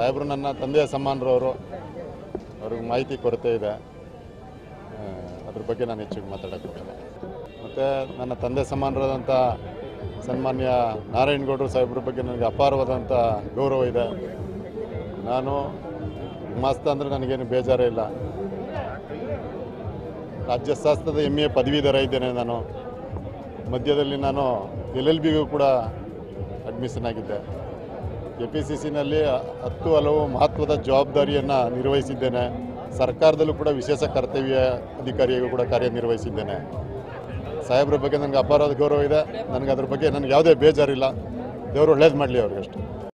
ಸಾಹೇಬರು ನನ್ನ ತಂದೆಯ ಸಮಾನರವರು ಅವ್ರಿಗೆ ಮಾಹಿತಿ ಕೊರತೆ ಇದೆ ಆ, ಅದ್ರ ಬಗ್ಗೆ ನಾನು ಹೆಚ್ಚಿಗೆ ಮಾತಾಡೋಕ್ಕಾಗಲ್ಲ ಮತ್ತು ನನ್ನ ತಂದೆ ಸಮಾನರಾದಂಥ ಸನ್ಮಾನ್ಯ ನಾರಾಯಣಗೌಡರು ಸಾಹೇಬ್ರ ಬಗ್ಗೆ ನನಗೆ ಅಪಾರವಾದಂಥ ಗೌರವ ಇದೆ ನಾನು ಮಾಸ್ತ ಅಂದರೆ ನನಗೇನು ಬೇಜಾರೇ ಇಲ್ಲ ರಾಜ್ಯಶಾಸ್ತ್ರದ ಎಮ್ ಎ ಪದವೀಧರ ಇದ್ದೇನೆ ನಾನು ಮಧ್ಯದಲ್ಲಿ ನಾನು ಎಲ್ ಎಲ್ ಬಿಗೂ ಕೂಡ ಅಡ್ಮಿಷನ್ ಆಗಿದ್ದೆ ಕೆ ಪಿ ಸಿ ಸಿನಲ್ಲಿ ಹತ್ತು ಹಲವು ಮಹತ್ವದ ಜವಾಬ್ದಾರಿಯನ್ನು ನಿರ್ವಹಿಸಿದ್ದೇನೆ ಸರ್ಕಾರದಲ್ಲೂ ಕೂಡ ವಿಶೇಷ ಕರ್ತವ್ಯ ಅಧಿಕಾರಿಯಾಗೂ ಕೂಡ ಕಾರ್ಯನಿರ್ವಹಿಸಿದ್ದೇನೆ ಸಾಹೇಬ್ರ ಬಗ್ಗೆ ನನಗೆ ಅಪಾರವಾದ ಗೌರವ ಇದೆ ನನಗೆ ಅದ್ರ ಬಗ್ಗೆ ನನಗೆ ಯಾವುದೇ ಬೇಜಾರಿಲ್ಲ ದೇವರು ಒಳ್ಳೇದು ಮಾಡಲಿ ಅವ್ರಿಗೆ ಅಷ್ಟೇ